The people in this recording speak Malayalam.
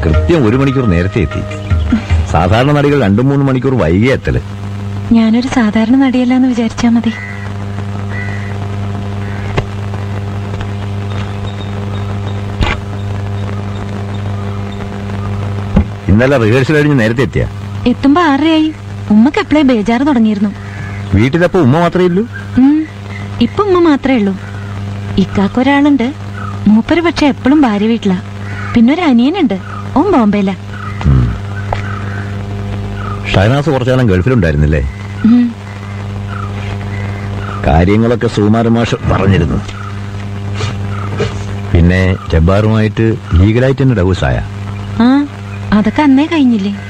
കൃത്യം ഒരു മണിക്കൂർ നേരത്തെ എത്തി സാധാരണ നടികൾ രണ്ടു മൂന്ന് മണിക്കൂർ വൈകിയ എത്തല് ഞാനൊരു സാധാരണ നടിയല്ലാന്ന് വിചാരിച്ചാ മതി ഇന്നലെ റിഹേഴ്സൽ കഴിഞ്ഞ് നേരത്തെ എത്തിയ എത്തുമ്പോ ആറരയായി ഉമ്മക്ക് എപ്പോഴേ ബേജാറ് തുടങ്ങിയിരുന്നു വീട്ടിലപ്പോ ഉമ്മ മാത്രമേ ഉള്ളൂ ഉം, ഇപ്പൊ ഉമ്മ മാത്രമേ ഉള്ളൂ ഇക്കാക്കൊരാളുണ്ട് മൂപ്പര് പക്ഷെ എപ്പോഴും ഭാര്യ വീട്ടിലാ പിന്നെ ഒരു അനിയനുണ്ട് ഓൻ ബോംബെയിലാ ഷഹനാസ് കുറച്ചാലും ഗൾഫിലുണ്ടായിരുന്നില്ലേ ഉം, കാര്യങ്ങളൊക്കെ സുകുമാരൻ മാഷ് പറഞ്ഞിരുന്നു പിന്നെ ജബ്ബാറുമായിട്ട് ലീഗലായിട്ട് തന്നെ ഡൗസായ ആ അതൊക്കെ അന്നേ കഴിഞ്ഞില്ലേ